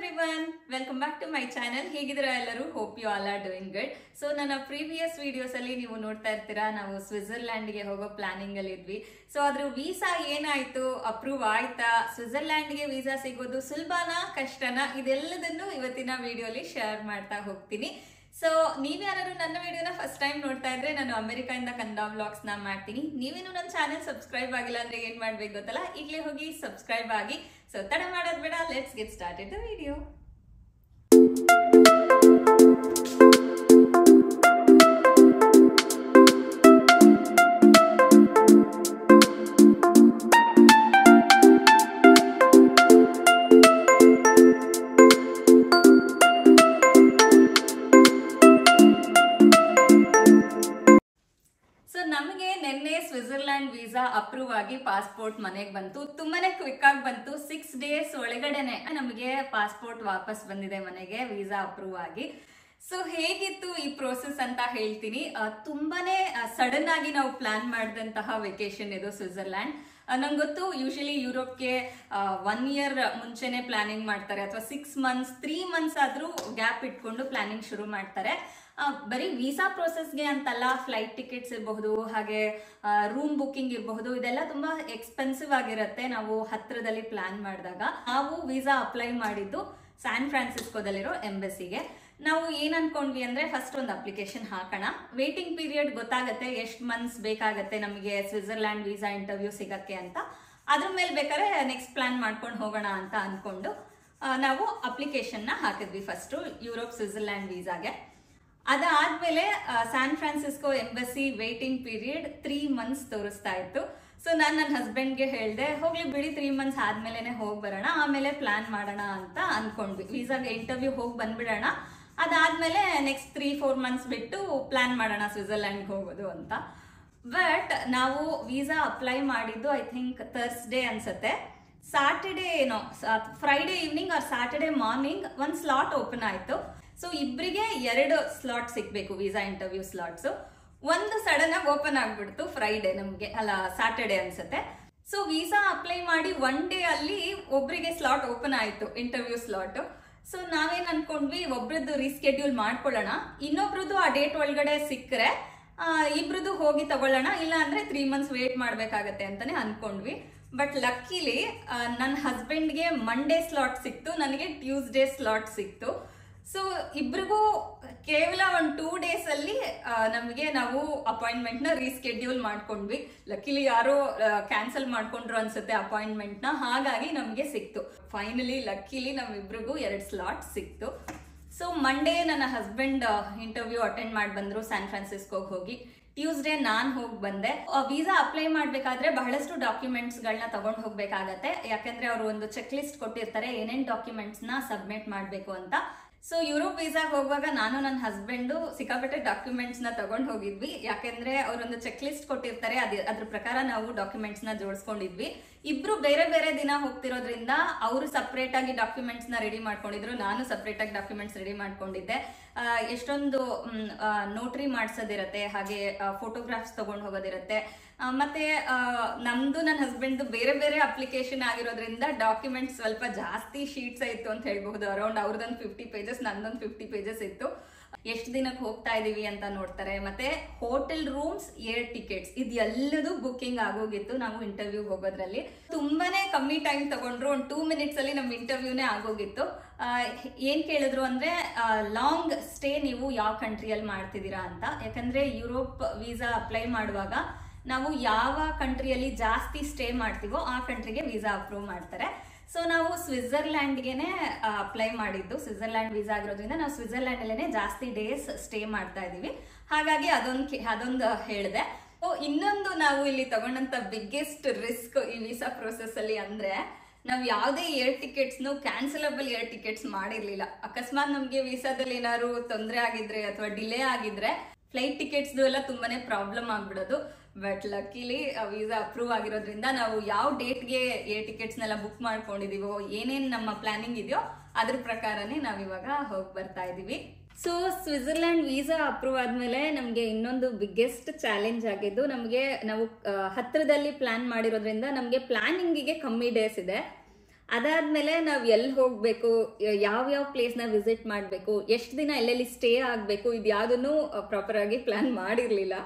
everyone welcome back to my channel ಹೇಗಿದ್ದೀರಾ ಎಲ್ಲರೂ hope you all are doing good so ನನ್ನ previous videos ಅಲ್ಲಿ ನೀವು ನೋಡ್ತಾ ಇರ್ತೀರಾ ನಾವು ಸ್ವಿಟ್ಜರ್ಲ್ಯಾಂಡ್ ಗೆ ಹೋಗೋ ಪ್ಲಾನಿಂಗ್ ಅಲ್ಲಿ ಇದ್ವಿ ಸೊ ಅದ್ರ ವೀಸಾ ಏನಾಯ್ತು ಅಪ್ರೂವ್ ಆಯ್ತಾ ಸ್ವಿಟ್ಜರ್ಲ್ಯಾಂಡ್ ಗೆ ವೀಸಾ ಸಿಗೋದು ಸುಲಭನಾ ಕಷ್ಟನಾ ಇದೆಲ್ಲದನ್ನು ಇವತ್ತಿನ ವಿಡಿಯೋಲಿ ಶೇರ್ ಮಾಡ್ತಾ ಹೋಗ್ತೀನಿ ಸೊ ನೀವ್ಯಾರು ನನ್ನ ವಿಡಿಯೋನ ಫಸ್ಟ್ ಟೈಮ್ ನೋಡ್ತಾ ಇದ್ರೆ ನಾನು ಅಮೆರಿಕದಿಂದ ಕನ್ನಡ ವ್ಲಾಗ್ಸ್ ನ ಮಾಡ್ತೀನಿ ನೀವೇನು ನನ್ನ ಚಾನೆಲ್ ಸಬ್ಸ್ಕ್ರೈಬ್ ಆಗಿಲ್ಲ ಅಂದ್ರೆ ಏನ್ ಮಾಡ್ಬೇಕು ಗೊತ್ತಲ್ಲ ಈಗಲೇ ಹೋಗಿ ಸಬ್ಸ್ಕ್ರೈಬ್ ಆಗಿ ಸೊ ತಡ ಮಾಡೋದ್ ಬೇಡ let's get started the video so ನಮಗೆ ನಿನ್ನೆ ಸ್ವಿಟ್ಜರ್ಲ್ಯಾಂಡ್ ವೀಸಾ ಅಪ್ರೂವ್ ಆಗಿ ಪಾಸ್ಪೋರ್ಟ್ ಮನೆಗೆ ಬಂತು ತುಂಬಾನೇ ಕ್ವಿಕ್ ಆಗಿ ಬಂತು ಸಿಕ್ಸ್ ಡೇಸ್ ಒಳಗಡೆನೆ ನಮಗೆ ಪಾಸ್ಪೋರ್ಟ್ ವಾಪಸ್ ಬಂದಿದೆ ಮನೆಗೆ ವೀಸಾ ಅಪ್ರೂವ್ ಆಗಿ ಸೊ ಹೇಗಿತ್ತು ಈ ಪ್ರೋಸೆಸ್ ಅಂತ ಹೇಳ್ತೀನಿ ಆ, ತುಂಬಾನೇ ಸಡನ್ ಆಗಿ ನಾವು ಪ್ಲಾನ್ ಮಾಡಿದಂತಹ ವೆಕೇಶನ್ ಇದು ಸ್ವಿಟ್ಜರ್ಲ್ಯಾಂಡ್ ನಂಗೆ ಗೊತ್ತು ಯೂಶಲಿ ಯುರೋಪ್ಗೆ ಒನ್ ಇಯರ್ ಮುಂಚೆನೆ ಪ್ಲಾನಿಂಗ್ ಮಾಡ್ತಾರೆ ಅಥವಾ ಸಿಕ್ಸ್ ಮಂತ್ಸ್ ತ್ರೀ ಮಂತ್ಸ್ ಆದ್ರೂ ಗ್ಯಾಪ್ ಇಟ್ಕೊಂಡು ಪ್ಲಾನಿಂಗ್ ಶುರು ಮಾಡ್ತಾರೆ ಆ, ಬರೀ ವೀಸಾ ಪ್ರೋಸೆಸ್ಗೆ ಅಂತಲ್ಲ ಫ್ಲೈಟ್ ಟಿಕೆಟ್ಸ್ ಇರಬಹುದು ಹಾಗೆ ರೂಮ್ ಬುಕಿಂಗ್ ಇರಬಹುದು ಇದೆಲ್ಲ ತುಂಬಾ ಎಕ್ಸ್ಪೆನ್ಸಿವ್ ಆಗಿರುತ್ತೆ ನಾವು ಹತ್ರದಲ್ಲಿ ಪ್ಲಾನ್ ಮಾಡಿದಾಗ ನಾವು ವೀಸಾ ಅಪ್ಲೈ ಮಾಡಿದ್ದು ಸ್ಯಾನ್ ಫ್ರಾನ್ಸಿಸ್ಕೋದಲ್ಲಿರೋ ಎಂಬಸಿಗೆ ನಾವು ಏನ್ ಅನ್ಕೊಂಡ್ವಿ ಅಂದ್ರೆ ಫಸ್ಟ್ ಒಂದು ಅಪ್ಲಿಕೇಶನ್ ಹಾಕೋಣ ವೇಟಿಂಗ್ ಪೀರಿಯಡ್ ಗೊತ್ತಾಗತ್ತೆ ಎಷ್ಟು ಮಂತ್ಸ್ ಬೇಕಾಗತ್ತೆ ನಮಗೆ ಸ್ವಿಟ್ಜರ್ಲ್ಯಾಂಡ್ ವೀಸಾ ಇಂಟರ್ವ್ಯೂ ಸಿಗಕ್ಕೆ ಅಂತ ಅದ್ರ ಮೇಲೆ ಬೇಕಾದ್ರೆ ನೆಕ್ಸ್ಟ್ ಪ್ಲಾನ್ ಮಾಡ್ಕೊಂಡು ಹೋಗೋಣ ಅಂತ ಅನ್ಕೊಂಡು ಆ, ನಾವು ಅಪ್ಲಿಕೇಶನ್ ನ ಹಾಕಿದ್ವಿ ಫಸ್ಟ್ ಯುರೋಪ್ ಸ್ವಿಟ್ಜರ್ಲ್ಯಾಂಡ್ ವೀಸಾಗೆ ಅದಾದ್ಮೇಲೆ San Francisco embassy waiting period three months ತೋರಿಸ್ತಾ ಇತ್ತು ಸೊ ನಾನು ನನ್ನ ಹಸ್ಬೆಂಡ್ಗೆ ಹೇಳಿದೆ ಹೋಗ್ಲಿ ಬಿಡಿ ತ್ರೀ ಮಂತ್ಸ್ ಆದ್ಮೇಲೆ ಹೋಗಿ ಬರೋಣ ಆಮೇಲೆ ಪ್ಲಾನ್ ಮಾಡೋಣ ಅಂತ ಅನ್ಕೊಂಡ್ವಿ ವೀಸಾಗೆ ಇಂಟರ್ವ್ಯೂ ಹೋಗಿ ಬಂದ್ಬಿಡೋಣ ಅದಾದ್ಮೇಲೆ ನೆಕ್ಸ್ಟ್ ತ್ರೀ ಫೋರ್ ಮಂತ್ಸ್ ಬಿಟ್ಟು ಪ್ಲಾನ್ ಮಾಡೋಣ ಸ್ವಿಟ್ಜರ್ಲ್ಯಾಂಡ್ಗೆ ಹೋಗೋದು ಅಂತ ಬಟ್ ನಾವು ವೀಸಾ ಅಪ್ಲೈ ಮಾಡಿದ್ದು ಐ ಥಿಂಕ್ ಥರ್ಸ್ಡೇ ಅನ್ಸತ್ತೆ ಸಾಟರ್ಡೇ ಏನೋ Friday evening or Saturday morning ಒಂದು ಸ್ಲಾಟ್ ಓಪನ್ ಆಯ್ತು ಸೊ ಇಬ್ಬರಿಗೆ ಎರಡು ಸ್ಲಾಟ್ ಸಿಗ್ಬೇಕು ವೀಸಾ ಇಂಟರ್ವ್ಯೂ ಸ್ಲಾಟ್ಸ್ ಒಂದು ಸಡನ್ ಆಗಿ ಓಪನ್ ಆಗ್ಬಿಡ್ತು ಫ್ರೈಡೇ ನಮ್ಗೆ ಅಲ್ಲ ಸಾಟರ್ಡೇ ಅನ್ಸುತ್ತೆ ಸೊ ವೀಸಾ ಅಪ್ಲೈ ಮಾಡಿ ಒನ್ ಡೇ ಅಲ್ಲಿ ಒಬ್ರಿಗೆ ಸ್ಲಾಟ್ ಓಪನ್ ಆಯ್ತು ಇಂಟರ್ವ್ಯೂ ಸ್ಲಾಟ್ ಸೊ ನಾವೇನ್ ಅನ್ಕೊಂಡ್ವಿ ಒಬ್ರದ್ದು ರೀಸ್ಕೆಡ್ಯೂಲ್ ಮಾಡ್ಕೊಳ್ಳೋಣ ಇನ್ನೊಬ್ರದ್ದು ಆ ಡೇಟ್ ಒಳಗಡೆ ಸಿಕ್ಕರೆ ಆ, ಇಬ್ರದ್ದು ಹೋಗಿ ತಗೊಳ್ಳೋಣ ಇಲ್ಲ ಅಂದ್ರೆ ತ್ರೀ ಮಂತ್ಸ್ ವೇಟ್ ಮಾಡ್ಬೇಕಾಗತ್ತೆ ಅಂತಾನೆ ಅನ್ಕೊಂಡ್ವಿ ಬಟ್ ಲಕ್ಕಿಲಿ ನನ್ನ ಹಸ್ಬೆಂಡ್ಗೆ ಮಂಡೇ ಸ್ಲಾಟ್ ಸಿಕ್ತು ನನಗೆ ಟ್ಯೂಸ್ಡೇ ಸ್ಲಾಟ್ ಸಿಕ್ತು ಸೊ ಇಬ್ರಿಗೂ ಕೇವಲ ಒಂದು ಟೂ ಡೇಸ್ ಅಲ್ಲಿ ನಮಗೆ ನಾವು ಅಪಾಯಿಂಟ್ಮೆಂಟ್ ನ ರೀಸ್ಕೆಡ್ಯೂಲ್ ಮಾಡ್ಕೊಂಡ್ವಿ ಲಕ್ಕಿಲಿ ಯಾರೋ ಕ್ಯಾನ್ಸಲ್ ಮಾಡ್ಕೊಂಡ್ರು ಅನ್ಸುತ್ತೆ ಅಪಾಯಿಂಟ್ಮೆಂಟ್ ನ ಹಾಗಾಗಿ ನಮಗೆ ಸಿಕ್ತು ಫೈನಲಿ ಲಕ್ಕಿಲಿ ನಮ್ಮಿಬ್ರಿಗೂ ಎರಡು ಸ್ಲಾಟ್ ಸಿಕ್ತು ಸೊ ಮಂಡೇ ನನ್ನ ಹಸ್ಬೆಂಡ್ ಇಂಟರ್ವ್ಯೂ ಅಟೆಂಡ್ ಮಾಡಿ ಬಂದ್ರು ಸ್ಯಾನ್ ಫ್ರಾನ್ಸಿಸ್ಕೋಗೆ ಹೋಗಿ ಟ್ಯೂಸ್ಡೇ ನಾನ್ ಹೋಗಿ ಬಂದೆ ವೀಸಾ ಅಪ್ಲೈ ಮಾಡ್ಬೇಕಾದ್ರೆ ಬಹಳಷ್ಟು ಡಾಕ್ಯುಮೆಂಟ್ಸ್ ಗಳನ್ನ ತಗೊಂಡ್ ಹೋಗ್ಬೇಕಾಗತ್ತೆ ಯಾಕಂದ್ರೆ ಅವರು ಒಂದು ಚೆಕ್ ಲಿಸ್ಟ್ ಕೊಟ್ಟಿರ್ತಾರೆ ಏನೇನ್ ಡಾಕ್ಯುಮೆಂಟ್ಸ್ ನ ಸಬ್ಮಿಟ್ ಮಾಡ್ಬೇಕು ಅಂತ ಸೊ ಯುರೋಪ್ ವೀಸಾಗ್ ಹೋಗುವಾಗ ನಾನು ನನ್ನ ಹಸ್ಬೆಂಡು ಸಿಕ್ಕಾಪಟ್ಟೆ ಡಾಕ್ಯುಮೆಂಟ್ಸ್ ನ ತಗೊಂಡ್ ಹೋಗಿದ್ವಿ ಯಾಕಂದ್ರೆ ಅವರೊಂದು ಚೆಕ್ ಲಿಸ್ಟ್ ಕೊಟ್ಟಿರ್ತಾರೆ ಅದ್ ಅದ್ರ ಪ್ರಕಾರ ನಾವು ಡಾಕ್ಯುಮೆಂಟ್ಸ್ ನ ಜೋಡಿಸ್ಕೊಂಡಿದ್ವಿ ಇಬ್ರು ಬೇರೆ ಬೇರೆ ದಿನ ಹೋಗ್ತಿರೋದ್ರಿಂದ ಅವರು ಸಪ್ರೇಟ್ ಆಗಿ ಡಾಕ್ಯುಮೆಂಟ್ಸ್ ನ ರೆಡಿ ಮಾಡ್ಕೊಂಡಿದ್ರು ನಾನು ಸಪ್ರೇಟ್ ಆಗಿ ಡಾಕ್ಯುಮೆಂಟ್ಸ್ ರೆಡಿ ಮಾಡ್ಕೊಂಡಿದ್ದೆ ಆ, ಎಷ್ಟೊಂದು ನೋಟ್ರಿ ಮಾಡ್ಸೋದಿರತ್ತೆ ಹಾಗೆ ಫೋಟೋಗ್ರಾಫ್ಸ್ ತಗೊಂಡ್ ಹೋಗೋದಿರತ್ತೆ ಆ, ಮತ್ತೆ ಆ, ನಮ್ದು ನನ್ನ ಹಸ್ಬೆಂಡ್ದು ಬೇರೆ ಬೇರೆ ಅಪ್ಲಿಕೇಶನ್ ಆಗಿರೋದ್ರಿಂದ ಡಾಕ್ಯುಮೆಂಟ್ಸ್ ಸ್ವಲ್ಪ ಜಾಸ್ತಿ ಶೀಟ್ಸ್ ಇತ್ತು ಅಂತ ಹೇಳ್ಬಹುದು ಅರೌಂಡ್ ಅವ್ರದೊಂದು ಫಿಫ್ಟಿ ಪೇಜಸ್ ನಂದೊಂದು ಫಿಫ್ಟಿ ಪೇಜಸ್ ಇತ್ತು ಎಷ್ಟು ದಿನಕ್ಕೆ ಹೋಗ್ತಾ ಇದೀವಿ ಅಂತ ನೋಡ್ತಾರೆ ಮತ್ತೆ ಹೋಟೆಲ್ ರೂಮ್ಸ್ ಏರ್ ಟಿಕೆಟ್ಸ್ ಇದೆಲ್ಲದೂ ಬುಕ್ಕಿಂಗ್ ಆಗೋಗಿತ್ತು ನಾವು ಇಂಟರ್ವ್ಯೂ ಹೋಗೋದ್ರಲ್ಲಿ ತುಂಬಾನೇ ಕಮ್ಮಿ ಟೈಮ್ ತಗೊಂಡ್ರು ಒಂದು ಟೂ ಮಿನಿಟ್ಸ್ ಅಲ್ಲಿ ನಮ್ ಇಂಟರ್ವ್ಯೂನೇ ಆಗೋಗಿತ್ತು ಆ, ಏನ್ ಕೇಳಿದ್ರು ಅಂದ್ರೆ ಲಾಂಗ್ ಸ್ಟೇ ನೀವು ಯಾವ ಕಂಟ್ರಿಯಲ್ಲಿ ಮಾಡ್ತಿದ್ದೀರಾ ಅಂತ ಯಾಕಂದ್ರೆ ಯುರೋಪ್ ವೀಸಾ ಅಪ್ಲೈ ಮಾಡುವಾಗ ನಾವು ಯಾವ ಕಂಟ್ರಿಯಲ್ಲಿ ಜಾಸ್ತಿ ಸ್ಟೇ ಮಾಡ್ತೀವೋ ಆ ಕಂಟ್ರಿಗೆ ವೀಸಾ ಅಪ್ರೂವ್ ಮಾಡ್ತಾರೆ ಸೊ ನಾವು ಸ್ವಿಟ್ಜರ್ಲ್ಯಾಂಡ್ಗೆನೆ ಅಪ್ಲೈ ಮಾಡಿದ್ದು ಸ್ವಿಟ್ಜರ್ಲ್ಯಾಂಡ್ ವೀಸಾ ಆಗಿರೋದ್ರಿಂದ ನಾವು ಸ್ವಿಟ್ಜರ್ಲ್ಯಾಂಡ್ ಅಲ್ಲೇನೆ ಜಾಸ್ತಿ ಡೇಸ್ ಸ್ಟೇ ಮಾಡ್ತಾ ಇದೀವಿ ಹಾಗಾಗಿ ಅದೊಂದು ಅದೊಂದು ಹೇಳಿದೆ ಸೊ ಇನ್ನೊಂದು ನಾವು ಇಲ್ಲಿ ತಗೊಂಡಂತ ಬಿಗ್ಗೆಸ್ಟ್ ರಿಸ್ಕ್ ಈ ವೀಸಾ ಪ್ರೋಸೆಸ್ ಅಲ್ಲಿ ಅಂದ್ರೆ ನಾವು ಯಾವುದೇ ಏರ್ ಟಿಕೆಟ್ಸ್ನು ಕ್ಯಾನ್ಸಲಬಲ್ ಏರ್ ಟಿಕೆಟ್ಸ್ ಮಾಡಿರ್ಲಿಲ್ಲ ಅಕಸ್ಮಾತ್ ನಮ್ಗೆ ವೀಸಾದಲ್ಲಿ ಏನಾದ್ರು ತೊಂದರೆ ಆಗಿದ್ರೆ ಅಥವಾ ಡಿಲೇ ಆಗಿದ್ರೆ ಫ್ಲೈಟ್ ಟಿಕೆಟ್ಸ್ದು ಎಲ್ಲ ತುಂಬಾನೇ ಪ್ರಾಬ್ಲಮ್ ಆಗ್ಬಿಡೋದು ಬಟ್ ಲಕ್ಕಿಲಿ ವೀಸಾ ಅಪ್ರೂವ್ ಆಗಿರೋದ್ರಿಂದ ನಾವು ಯಾವ ಡೇಟ್ಗೆ ಏರ್ ಟಿಕೆಟ್ಸ್ನೆಲ್ಲ ಬುಕ್ ಮಾಡ್ಕೊಂಡಿದೀವೋ ಏನೇನ್ ನಮ್ಮ ಪ್ಲಾನಿಂಗ್ ಇದೆಯೋ ಅದ್ರ ಪ್ರಕಾರನೇ ನಾವಿವಾಗ ಹೋಗಿ ಬರ್ತಾ ಇದೀವಿ ಸೊ ಸ್ವಿಟ್ಜರ್ಲ್ಯಾಂಡ್ ವೀಸಾ ಅಪ್ರೂವ್ ಆದ್ಮೇಲೆ ನಮಗೆ ಇನ್ನೊಂದು ಬಿಗ್ಗೆಸ್ಟ್ ಚಾಲೆಂಜ್ ಆಗಿದ್ದು ನಮಗೆ ನಾವು ಆ, ಹತ್ರದಲ್ಲಿ ಪ್ಲಾನ್ ಮಾಡಿರೋದ್ರಿಂದ ನಮಗೆ ಪ್ಲಾನಿಂಗಿಗೆ ಕಮ್ಮಿ ಡೇಸ್ ಇದೆ ಅದಾದ್ಮೇಲೆ ನಾವು ಎಲ್ಲಿ ಹೋಗಬೇಕು ಯಾವ ಯಾವ ಪ್ಲೇಸ್ನ ವಿಸಿಟ್ ಮಾಡಬೇಕು ಎಷ್ಟು ದಿನ ಎಲ್ಲೆಲ್ಲಿ ಸ್ಟೇ ಆಗಬೇಕು ಇದು ಯಾವುದನ್ನು ಪ್ರಾಪರ್ ಆಗಿ ಪ್ಲಾನ್ ಮಾಡಿರಲಿಲ್ಲ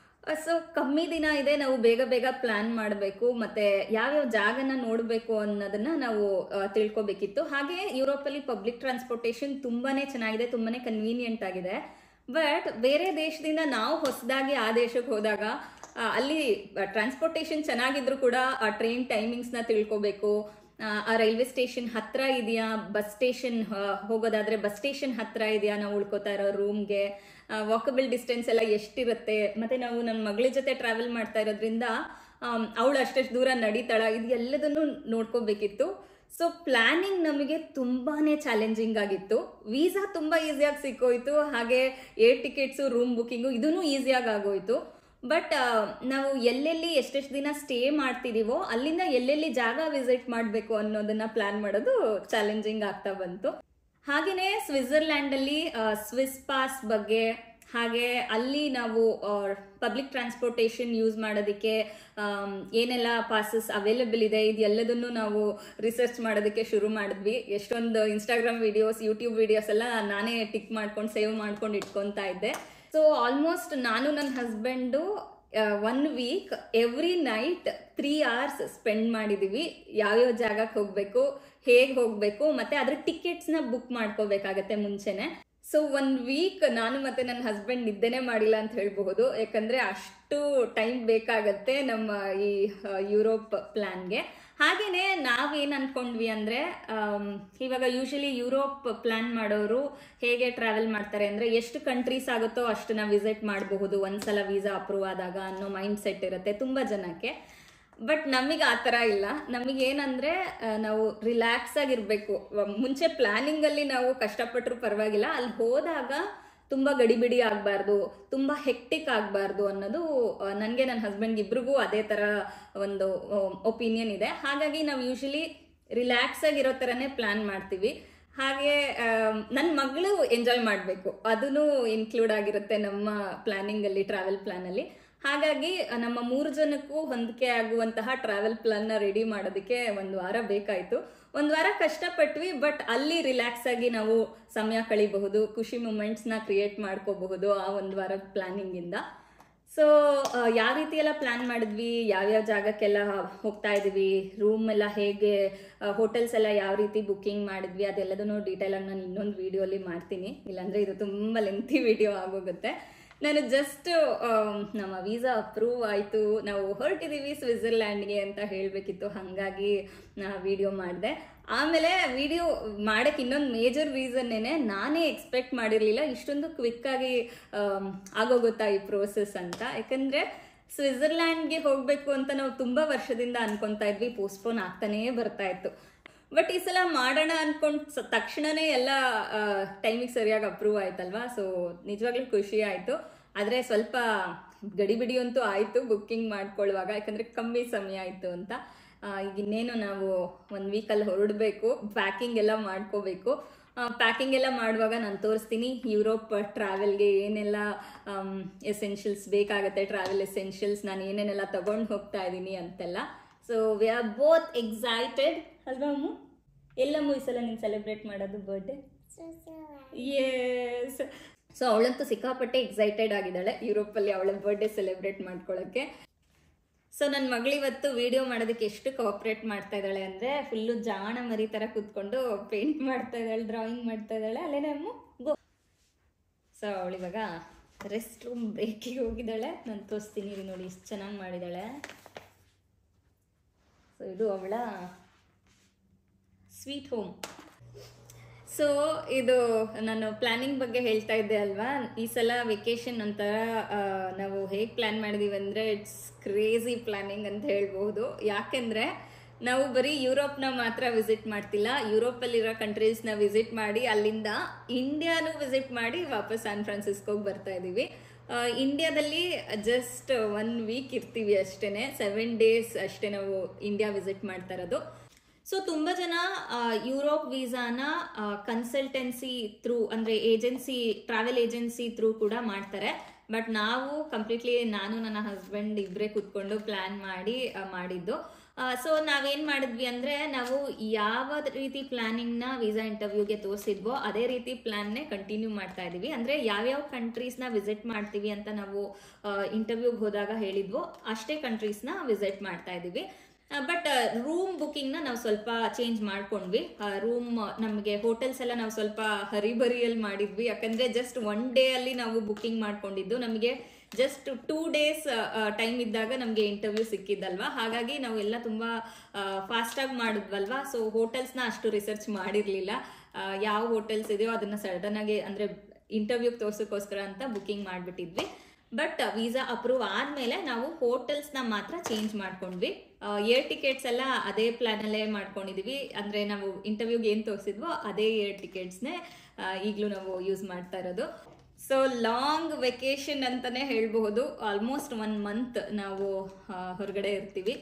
ಸೊ ಕಮ್ಮಿ ದಿನ ಇದೆ ನಾವು ಬೇಗ ಬೇಗ ಪ್ಲಾನ್ ಮಾಡಬೇಕು ಮತ್ತೆ ಯಾವ್ಯಾವ ಜಾಗನ ನೋಡಬೇಕು ಅನ್ನೋದನ್ನ ನಾವು ಆ, ತಿಳ್ಕೊಬೇಕಿತ್ತು ಹಾಗೆ ಯುರೋಪಲ್ಲಿ ಪಬ್ಲಿಕ್ ಟ್ರಾನ್ಸ್ಪೋರ್ಟೇಷನ್ ತುಂಬಾನೇ ಚೆನ್ನಾಗಿದೆ ತುಂಬಾನೇ ಕನ್ವೀನಿಯಂಟ್ ಆಗಿದೆ ಬಟ್ ಬೇರೆ ದೇಶದಿಂದ ನಾವು ಹೊಸದಾಗಿ ಆ ದೇಶಕ್ಕೆ ಹೋದಾಗ ಆ, ಅಲ್ಲಿ ಟ್ರಾನ್ಸ್ಪೋರ್ಟೇಷನ್ ಚೆನ್ನಾಗಿದ್ರು ಕೂಡ ಆ ಟ್ರೈನ್ ಟೈಮಿಂಗ್ಸ್ನ ತಿಳ್ಕೊಬೇಕು ಆ, ಆ ರೈಲ್ವೆ ಸ್ಟೇಷನ್ ಹತ್ರ ಇದೆಯಾ ಬಸ್ ಸ್ಟೇಷನ್ ಹೋಗೋದಾದ್ರೆ ಬಸ್ ಸ್ಟೇಷನ್ ಹತ್ರ ಇದೆಯಾ ನಾವು ಉಳ್ಕೋತಾ ಇರೋ ರೂಮ್ಗೆ ವಾಕಬಲ್ ಡಿಸ್ಟೆನ್ಸ್ ಎಲ್ಲ ಎಷ್ಟಿರುತ್ತೆ ಮತ್ತೆ ನಾವು ನನ್ನ ಮಗಳ ಜೊತೆ ಟ್ರಾವೆಲ್ ಮಾಡ್ತಾ ಇರೋದ್ರಿಂದ ಅವಳು ಅಷ್ಟೆಷ್ಟು ದೂರ ನಡೀತಾಳ ಇದು ಎಲ್ಲದನ್ನು ನೋಡ್ಕೋಬೇಕಿತ್ತು ಸೊ ಪ್ಲಾನಿಂಗ್ ನಮಗೆ ತುಂಬಾನೇ ಚಾಲೆಂಜಿಂಗ್ ಆಗಿತ್ತು ವೀಸಾ ತುಂಬಾ ಈಸಿಯಾಗಿ ಸಿಕ್ಕೋಯ್ತು ಹಾಗೆ ಏರ್ ಟಿಕೆಟ್ಸು ರೂಮ್ ಬುಕ್ಕಿಂಗು ಇದೂ ಈಸಿಯಾಗಿ ಆಗೋಯ್ತು ಬಟ್ ನಾವು ಎಲ್ಲೆಲ್ಲಿ ಎಷ್ಟೆಷ್ಟು ದಿನ ಸ್ಟೇ ಮಾಡ್ತಿದೀವೋ ಅಲ್ಲಿಂದ ಎಲ್ಲೆಲ್ಲಿ ಜಾಗ ವಿಸಿಟ್ ಮಾಡಬೇಕು ಅನ್ನೋದನ್ನ ಪ್ಲಾನ್ ಮಾಡೋದು ಚಾಲೆಂಜಿಂಗ್ ಆಗ್ತಾ ಬಂತು ಹಾಗೆಯೇ ಸ್ವಿಟ್ಜರ್ಲ್ಯಾಂಡ್ ಅಲ್ಲಿ ಸ್ವಿಸ್ ಪಾಸ್ ಬಗ್ಗೆ ಹಾಗೆ ಅಲ್ಲಿ ನಾವು ಪಬ್ಲಿಕ್ ಟ್ರಾನ್ಸ್ಪೋರ್ಟೇಷನ್ ಯೂಸ್ ಮಾಡೋದಕ್ಕೆ ಆಮ್, ಏನೆಲ್ಲ ಪಾಸಸ್ ಅವೈಲೇಬಲ್ ಇದೆ ಇದೆಲ್ಲದನ್ನು ನಾವು ರಿಸರ್ಚ್ ಮಾಡೋದಕ್ಕೆ ಶುರು ಮಾಡಿದ್ವಿ ಎಷ್ಟೊಂದು ಇನ್ಸ್ಟಾಗ್ರಾಮ್ ವಿಡಿಯೋಸ್ ಯೂಟ್ಯೂಬ್ ವಿಡಿಯೋಸ್ ಎಲ್ಲ ನಾನೇ ಟಿಕ್ ಮಾಡ್ಕೊಂಡು ಸೇವ್ ಮಾಡ್ಕೊಂಡು ಇಟ್ಕೊತಾ ಇದ್ದೆ ಸೊ ಆಲ್ಮೋಸ್ಟ್ ನಾನು ನನ್ನ husband one week every night three hours spend ಮಾಡಿದೀವಿ ಯಾವ್ಯಾವ ಜಾಗಕ್ಕೆ ಹೋಗ್ಬೇಕು ಹೇಗೆ ಹೋಗ್ಬೇಕು ಮತ್ತೆ ಅದ್ರ ಟಿಕೆಟ್ಸ್ನ ಬುಕ್ ಮಾಡ್ಕೋಬೇಕಾಗತ್ತೆ ಮುಂಚೆನೆ ಸೊ ಒನ್ ವೀಕ್ ನಾನು ಮತ್ತೆ ನನ್ನ ಹಸ್ಬೆಂಡ್ ನಿದ್ದೆನೆ ಮಾಡಿಲ್ಲ ಅಂತ ಹೇಳ್ಬಹುದು ಯಾಕಂದ್ರೆ ಅಷ್ಟು ಟೈಮ್ ಬೇಕಾಗತ್ತೆ ನಮ್ಮ ಈ ಆ, ಯುರೋಪ್ ಪ್ಲಾನ್ಗೆ ಹಾಗೇನೆ ನಾವೇನ್ ಅನ್ಕೊಂಡ್ವಿ ಅಂದ್ರೆ ಆಮ್, ಇವಾಗ ಯೂಶಲಿ ಯುರೋಪ್ ಪ್ಲಾನ್ ಮಾಡೋರು ಹೇಗೆ ಟ್ರಾವೆಲ್ ಮಾಡ್ತಾರೆ ಅಂದ್ರೆ ಎಷ್ಟು ಕಂಟ್ರೀಸ್ ಆಗುತ್ತೋ ಅಷ್ಟು ನಾವು ವಿಸಿಟ್ ಮಾಡಬಹುದು ಒಂದ್ಸಲ ವೀಸಾ ಅಪ್ರೂವ್ ಆದಾಗ ಅನ್ನೋ ಮೈಂಡ್ ಸೆಟ್ ಇರುತ್ತೆ ತುಂಬಾ ಜನಕ್ಕೆ ಬಟ್ ನಮಗೆ ಆ ಥರ ಇಲ್ಲ ನಮಗೆ ಏನಂದ್ರೆ ಆ, ನಾವು ರಿಲ್ಯಾಕ್ಸ್ ಆಗಿರ್ಬೇಕು ವ- ಮುಂಚೆ ಪ್ಲಾನಿಂಗ್ ಅಲ್ಲಿ ನಾವು ಕಷ್ಟಪಟ್ಟರು ಪರವಾಗಿಲ್ಲ ಅಲ್ಲಿ ಹೋದಾಗ ತುಂಬಾ ಗಡಿಬಿಡಿ ಆಗಬಾರ್ದು ತುಂಬಾ ಹೆಕ್ಟಿಕ್ ಆಗಬಾರ್ದು ಅನ್ನೋದು ನನಗೆ ನನ್ನ ಹಸ್ಬೆಂಡ್ ಇಬ್ರಿಗೂ ಅದೇ ತರ ಒಂದು ಒಪಿನಿಯನ್ ಇದೆ ಹಾಗಾಗಿ ನಾವು ಯೂಶಲಿ ರಿಲ್ಯಾಕ್ಸ್ ಆಗಿರೋ ಥರನೇ ಪ್ಲಾನ್ ಮಾಡ್ತೀವಿ ಹಾಗೆ ನನ್ನ ಮಗಳು ಎಂಜಾಯ್ ಮಾಡಬೇಕು ಅದೂ ಇನ್ಕ್ಲೂಡ್ ಆಗಿರುತ್ತೆ ನಮ್ಮ ಪ್ಲಾನಿಂಗ್ ಅಲ್ಲಿ ಟ್ರಾವೆಲ್ ಪ್ಲಾನ್ ಅಲ್ಲಿ ಹಾಗಾಗಿ ಆ, ನಮ್ಮ ಮೂರು ಜನಕ್ಕೂ ಹೊಂದಿಕೆ ಆಗುವಂತಹ ಟ್ರಾವೆಲ್ ಪ್ಲಾನ್ನ ರೆಡಿ ಮಾಡೋದಕ್ಕೆ ಒಂದು ವಾರ ಬೇಕಾಯಿತು ಒಂದು ವಾರ ಕಷ್ಟಪಟ್ವಿ ಬಟ್ ಅಲ್ಲಿ ರಿಲ್ಯಾಕ್ಸ್ ಆಗಿ ನಾವು ಸಮಯ ಕಳಿಬಹುದು ಖುಷಿ ಮೂಮೆಂಟ್ಸ್ನ ಕ್ರಿಯೇಟ್ ಮಾಡ್ಕೋಬಹುದು ಆ ಒಂದು ವಾರದ ಪ್ಲಾನಿಂಗಿಂದ ಸೊ ಯಾವ ರೀತಿ ಎಲ್ಲ ಪ್ಲಾನ್ ಮಾಡಿದ್ವಿ ಯಾವ್ಯಾವ ಜಾಗಕ್ಕೆಲ್ಲ ಹೋಗ್ತಾ ಇದೀವಿ ರೂಮ್ ಎಲ್ಲ ಹೇಗೆ ಹೋಟೆಲ್ಸ್ ಎಲ್ಲ ಯಾವ ರೀತಿ ಬುಕ್ಕಿಂಗ್ ಮಾಡಿದ್ವಿ ಅದೆಲ್ಲದನ್ನು ಡೀಟೇಲ್ ಆಗಿ ನಾನು ಇನ್ನೊಂದು ವಿಡಿಯೋಲಿ ಮಾಡ್ತೀನಿ ಇಲ್ಲಾಂದ್ರೆ ಇದು ತುಂಬ ಲೆಂತಿ ವಿಡಿಯೋ ಆಗೋಗುತ್ತೆ ನಾನು ಜಸ್ಟ್ ನಮ್ಮ ವೀಸಾ ಅಪ್ರೂವ್ ಆಯಿತು ನಾವು ಹೊರಟಿದ್ದೀವಿ ಸ್ವಿಟ್ಜರ್ಲ್ಯಾಂಡ್ಗೆ ಅಂತ ಹೇಳಬೇಕಿತ್ತು ಹಾಗಾಗಿ ವಿಡಿಯೋ ಮಾಡಿದೆ ಆಮೇಲೆ ವಿಡಿಯೋ ಮಾಡಕ್ಕೆ ಇನ್ನೊಂದು ಮೇಜರ್ ರೀಸನ್ನೇನೆ ನಾನೇ ಎಕ್ಸ್ಪೆಕ್ಟ್ ಮಾಡಿರಲಿಲ್ಲ ಇಷ್ಟೊಂದು ಕ್ವಿಕ್ಕಾಗಿ ಆಗೋಗುತ್ತಾ ಈ ಪ್ರೋಸೆಸ್ ಅಂತ ಯಾಕಂದರೆ ಸ್ವಿಟ್ಜರ್ಲ್ಯಾಂಡ್ಗೆ ಹೋಗಬೇಕು ಅಂತ ನಾವು ತುಂಬ ವರ್ಷದಿಂದ ಅನ್ಕೊತಾ ಇದ್ವಿ ಪೋಸ್ಟ್ಪೋನ್ ಆಗ್ತಾನೇ ಬರ್ತಾ ಇತ್ತು ಬಟ್ ಈ ಸಲ ಮಾಡೋಣ ಅನ್ಕೊಂಡ್ ಸ- ತಕ್ಷಣನೇ ಎಲ್ಲ ಟೈಮಿಗೆ ಸರಿಯಾಗಿ ಅಪ್ರೂವ್ ಆಯ್ತಲ್ವಾ ಸೊ ನಿಜವಾಗ್ಲೂ ಖುಷಿ ಆಯ್ತು ಆದ್ರೆ ಸ್ವಲ್ಪ ಗಡಿಬಿಡಿ ಅಂತೂ ಆಯ್ತು ಬುಕ್ಕಿಂಗ್ ಮಾಡ್ಕೊಳ್ಳುವಾಗ ಯಾಕಂದ್ರೆ ಕಮ್ಮಿ ಸಮಯ ಆಯ್ತು ಅಂತ ಆ, ಈಗ ಇನ್ನೇನು ನಾವು ಒಂದು ವೀಕಲ್ಲಿ ಹೊರಡಬೇಕು ಪ್ಯಾಕಿಂಗ್ ಎಲ್ಲ ಮಾಡ್ಕೋಬೇಕು ಪ್ಯಾಕಿಂಗ್ ಎಲ್ಲ ಮಾಡುವಾಗ ನಾನು ತೋರಿಸ್ತೀನಿ ಯುರೋಪ್ ಟ್ರಾವೆಲ್ಗೆ ಏನೆಲ್ಲ ಎಸೆನ್ಷಿಯಲ್ಸ್ ಬೇಕಾಗುತ್ತೆ ಟ್ರಾವೆಲ್ ಎಸೆನ್ಷಿಯಲ್ಸ್ ನಾನು ಏನೇನೆಲ್ಲ ತಗೊಂಡು ಹೋಗ್ತಾ ಇದ್ದೀನಿ ಅಂತೆಲ್ಲ so we are both excited ಅಲ್ವಾ ಅಮ್ಮು ಎಲ್ಲಮ್ಮು ಈ ಸಲ ನೀನು ಸೆಲೆಬ್ರೇಟ್ ಮಾಡೋದು ಬರ್ಡೇ ಎಸ್ ಸೊ ಅವಳಂತೂ ಸಿಕ್ಕಾಪಟ್ಟೆ ಎಕ್ಸೈಟೆಡ್ ಆಗಿದ್ದಾಳೆ ಯುರೋಪಲ್ಲಿ ಅವಳ ಬರ್ಡೇ ಸೆಲೆಬ್ರೇಟ್ ಮಾಡ್ಕೊಳ್ಳೋಕ್ಕೆ ಸೊ ನನ್ನ ಮಗಳಿವತ್ತು ವಿಡಿಯೋ ಮಾಡೋದಕ್ಕೆ ಎಷ್ಟು ಕೋಆಪ್ರೇಟ್ ಮಾಡ್ತಾ ಇದ್ದಾಳೆ ಅಂದರೆ ಫುಲ್ಲು ಜಾಣ ಮರಿ ಥರ ಕೂತ್ಕೊಂಡು ಪೇಂಟ್ ಮಾಡ್ತಾ ಇದ್ದಾಳೆ ಡ್ರಾಯಿಂಗ್ ಮಾಡ್ತಾ ಇದ್ದಾಳೆ ಅಲ್ಲೇನೇ ಅಮ್ಮು ಗೋ ಸೊ ಅವಳಿವಾಗ ರೆಸ್ಟ್ ರೂಮ್ ಬ್ರೇಕಿಗೆ ಹೋಗಿದ್ದಾಳೆ ನಾನು ತೋರಿಸ್ತೀನಿ ಇದು ನೋಡಿ ಎಷ್ಟು ಚೆನ್ನಾಗಿ ಮಾಡಿದ್ದಾಳೆ ಸೊ ಇದು ಅವಳ ಸ್ವೀಟ್ ಹೋಮ್ ಸೊ ಇದು ನಾನು ಪ್ಲಾನಿಂಗ್ ಬಗ್ಗೆ ಹೇಳ್ತಾ ಇದ್ದೆ ಅಲ್ವಾ ಈ ಸಲ ವೆಕೇಶನ್ ಒಂಥರ ಆ, ನಾವು ಹೇಗೆ ಪ್ಲಾನ್ ಮಾಡಿದೀವಿ ಅಂದರೆ ಇಟ್ಸ್ ಕ್ರೇಜಿ ಪ್ಲಾನಿಂಗ್ ಅಂತ ಹೇಳ್ಬೋದು ಯಾಕೆಂದರೆ ನಾವು ಬರೀ ಯುರೋಪ್ನ ಮಾತ್ರ ವಿಸಿಟ್ ಮಾಡ್ತಿಲ್ಲ ಯುರೋಪಲ್ಲಿರೋ ಕಂಟ್ರೀಸ್ನ ವಿಸಿಟ್ ಮಾಡಿ ಅಲ್ಲಿಂದ ಇಂಡಿಯಾನು ವಿಸಿಟ್ ಮಾಡಿ ವಾಪಸ್ ಸ್ಯಾನ್ ಫ್ರಾನ್ಸಿಸ್ಕೋಗೆ ಬರ್ತಾ ಇದ್ದೀವಿ ಆ, ಇಂಡಿಯಾದಲ್ಲಿ ಜಸ್ಟ್ ಒನ್ ವೀಕ್ ಇರ್ತೀವಿ ಅಷ್ಟೇ ಸೆವೆನ್ ಡೇಸ್ ಅಷ್ಟೇ ನಾವು ಇಂಡಿಯಾ ವಿಸಿಟ್ ಮಾಡ್ತಾ ಇರೋದು ಸೊ ತುಂಬಾ ಜನ ಆ, ಯುರೋಪ್ ವೀಸಾನ ಕನ್ಸಲ್ಟೆನ್ಸಿ ಥ್ರೂ ಅಂದ್ರೆ ಏಜೆನ್ಸಿ ಟ್ರಾವೆಲ್ ಏಜೆನ್ಸಿ ಥ್ರೂ ಕೂಡ ಮಾಡ್ತಾರೆ ಬಟ್ ನಾವು ಕಂಪ್ಲೀಟ್ಲಿ ನಾನು ನನ್ನ ಹಸ್ಬೆಂಡ್ ಇಬ್ಬರೇ ಕೂತ್ಕೊಂಡು ಪ್ಲಾನ್ ಮಾಡಿ ಆ, ಮಾಡಿದ್ದು ಸೊ ನಾವೇನ್ ಮಾಡಿದ್ವಿ ಅಂದ್ರೆ ನಾವು ಯಾವ ರೀತಿ ಪ್ಲಾನಿಂಗ್ ನ ವೀಸಾ ಇಂಟರ್ವ್ಯೂಗೆ ತೋರಿಸಿದ್ವೋ ಅದೇ ರೀತಿ ಪ್ಲಾನ್ ನೇ ಕಂಟಿನ್ಯೂ ಮಾಡ್ತಾ ಇದೀವಿ ಅಂದ್ರೆ ಯಾವ್ಯಾವ ಕಂಟ್ರೀಸ್ ನ ವಿಸಿಟ್ ಮಾಡ್ತೀವಿ ಅಂತ ನಾವು ಇಂಟರ್ವ್ಯೂಗೆ ಹೋದಾಗ ಹೇಳಿದ್ವೋ ಅಷ್ಟೇ ಕಂಟ್ರೀಸ್ ನ ವಿಸಿಟ್ ಮಾಡ್ತಾ ಇದೀವಿ ಬಟ್ ರೂಮ್ ಬುಕಿಂಗ್ ನ ನಾವು ಸ್ವಲ್ಪ ಚೇಂಜ್ ಮಾಡ್ಕೊಂಡ್ವಿ ರೂಮ್ ನಮಗೆ ಹೋಟೆಲ್ಸ್ ಎಲ್ಲ ನಾವು ಸ್ವಲ್ಪ ಹರಿಬರಿಯಲ್ಲಿ ಮಾಡಿದ್ವಿ ಯಾಕಂದ್ರೆ ಜಸ್ಟ್ ಒನ್ ಡೇ ಅಲ್ಲಿ ನಾವು ಬುಕಿಂಗ್ ಮಾಡ್ಕೊಂಡಿದ್ದು ನಮಗೆ ಜಸ್ಟ್ ಟೂ ಡೇಸ್ ಟೈಮ್ ಇದ್ದಾಗ ನಮಗೆ ಇಂಟರ್ವ್ಯೂ ಸಿಕ್ಕಿದ್ದಲ್ವಾ ಹಾಗಾಗಿ ನಾವು ಎಲ್ಲ ತುಂಬಾ ಫಾಸ್ಟಾಗಿ ಮಾಡಿದ್ವಲ್ವಾ ಸೊ ಹೋಟೆಲ್ಸ್ನ ಅಷ್ಟು ರಿಸರ್ಚ್ ಮಾಡಿರಲಿಲ್ಲ ಯಾವ ಹೋಟೆಲ್ಸ್ ಇದೆಯೋ ಅದನ್ನ ಸಡನ್ ಆಗಿ ಅಂದ್ರೆ ಇಂಟರ್ವ್ಯೂಗೆ ತೋರ್ಸೋಕ್ಕೋಸ್ಕರ ಅಂತ ಬುಕಿಂಗ್ ಮಾಡಿಬಿಟ್ಟಿದ್ವಿ ಬಟ್ ವೀಸಾ ಅಪ್ರೂವ್ ಆದ್ಮೇಲೆ ನಾವು ಹೋಟೆಲ್ಸ್ ನ ಮಾತ್ರ ಚೇಂಜ್ ಮಾಡ್ಕೊಂಡ್ವಿ ಏರ್ ಟಿಕೆಟ್ಸ್ ಎಲ್ಲ ಅದೇ ಪ್ಲಾನ್ ಅಲ್ಲೇ ಮಾಡ್ಕೊಂಡಿದೀವಿ ಅಂದ್ರೆ ನಾವು ಇಂಟರ್ವ್ಯೂಗೆ ಏನ್ ತೋರಿಸಿದ್ವೋ ಅದೇ ಏರ್ ಟಿಕೆಟ್ಸ್ನೇ ಈಗಲೂ ನಾವು ಯೂಸ್ ಮಾಡ್ತಾ ಇರೋದು ಸೊ ಲಾಂಗ್ ವೆಕೇಶನ್ ಅಂತಾನೆ ಹೇಳ್ಬಹುದು ಆಲ್ಮೋಸ್ಟ್ ಒನ್ ಮಂತ್ ನಾವು ಆ, ಹೊರಗಡೆ ಇರ್ತೀವಿ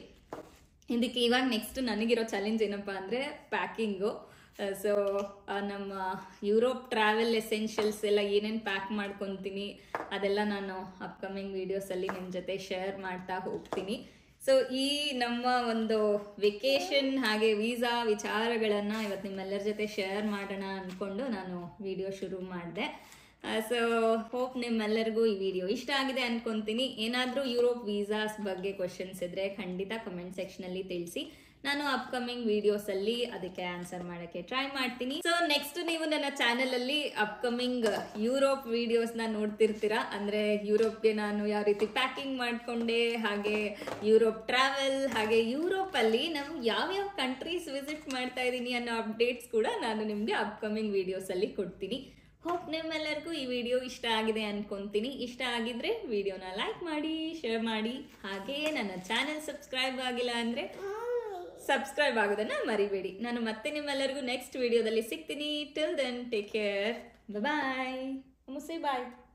ಇದಕ್ಕೆ ಇವಾಗ ನೆಕ್ಸ್ಟ್ ನನಗಿರೋ ಚಾಲೆಂಜ್ ಏನಪ್ಪಾ ಅಂದ್ರೆ ಪ್ಯಾಕಿಂಗು ಸೊ ನಮ್ಮ ಯುರೋಪ್ ಟ್ರಾವೆಲ್ ಎಸೆನ್ಷಿಯಲ್ಸ್ ಎಲ್ಲ ಏನೇನು ಪ್ಯಾಕ್ ಮಾಡ್ಕೊತೀನಿ ಅದೆಲ್ಲ ನಾನು ಅಪ್ಕಮಿಂಗ್ ವಿಡಿಯೋಸಲ್ಲಿ ನಿಮ್ಮ ಜೊತೆ ಶೇರ್ ಮಾಡ್ತಾ ಹೋಗ್ತೀನಿ ಸೊ ಈ ನಮ್ಮ ಒಂದು ವೆಕೇಶನ್ ಹಾಗೆ ವೀಸಾ ವಿಚಾರಗಳನ್ನು ಇವತ್ತು ನಿಮ್ಮೆಲ್ಲರ ಜೊತೆ ಶೇರ್ ಮಾಡೋಣ ಅಂದ್ಕೊಂಡು ನಾನು ವಿಡಿಯೋ ಶುರು ಮಾಡಿದೆ ಸೊ ಹೋಪ್ ನಿಮ್ಮೆಲ್ಲರಿಗೂ ಈ ವಿಡಿಯೋ ಇಷ್ಟ ಆಗಿದೆ ಅನ್ಕೊಂತೀನಿ ಏನಾದರೂ ಯುರೋಪ್ ವೀಸಾಸ್ ಬಗ್ಗೆ ಕ್ವಶನ್ಸ್ ಇದ್ರೆ ಖಂಡಿತ ಕಮೆಂಟ್ ಸೆಕ್ಷನ್ ಅಲ್ಲಿ ತಿಳಿಸಿ ನಾನು ಅಪ್ಕಮಿಂಗ್ ವಿಡಿಯೋಸ್ ಅಲ್ಲಿ ಅದಕ್ಕೆ ಆನ್ಸರ್ ಮಾಡಕ್ಕೆ ಟ್ರೈ ಮಾಡ್ತೀನಿ ಸೊ ನೆಕ್ಸ್ಟ್ ನೀವು ನನ್ನ ಚಾನೆಲ್ ಅಲ್ಲಿ ಅಪ್ಕಮಿಂಗ್ ಯುರೋಪ್ ವಿಡಿಯೋಸ್ ನ ನೋಡ್ತಿರ್ತೀರಾ ಅಂದ್ರೆ ಯುರೋಪ್ಗೆ ನಾನು ಯಾವ ರೀತಿ ಪ್ಯಾಕಿಂಗ್ ಮಾಡ್ಕೊಂಡೆ ಹಾಗೆ ಯುರೋಪ್ ಟ್ರಾವೆಲ್ ಹಾಗೆ ಯುರೋಪ್ ಅಲ್ಲಿ ನಾವು ಯಾವ್ಯಾವ ಕಂಟ್ರೀಸ್ ವಿಸಿಟ್ ಮಾಡ್ತಾ ಇದ್ದೀನಿ ಅನ್ನೋ ಅಪ್ಡೇಟ್ಸ್ ಕೂಡ ನಾನು ನಿಮ್ಗೆ ಅಪ್ಕಮಿಂಗ್ ವಿಡಿಯೋಸ್ ಅಲ್ಲಿ ಕೊಡ್ತೀನಿ ಹೋಪ್ ನಿಮ್ಮೆಲ್ಲರಿಗೂ ಈ ವಿಡಿಯೋ ಇಷ್ಟ ಆಗಿದೆ ಅನ್ಕೊಂತೀನಿ ಇಷ್ಟ ಆಗಿದ್ರೆ ವಿಡಿಯೋನ ಲೈಕ್ ಮಾಡಿ ಶೇರ್ ಮಾಡಿ ಹಾಗೆ ನನ್ನ ಚಾನೆಲ್ ಸಬ್ಸ್ಕ್ರೈಬ್ ಆಗಿಲ್ಲ ಅಂದ್ರೆ ಸಬ್ಸ್ಕ್ರೈಬ್ ಆಗೋದನ್ನ ಮರಿಬೇಡಿ ನಾನು ಮತ್ತೆ ನಿಮ್ಮೆಲ್ಲರಿಗೂ ನೆಕ್ಸ್ಟ್ ವಿಡಿಯೋದಲ್ಲಿ ಸಿಗ್ತೀನಿ till then take care bye ಮುಸಿ ಬಾಯ್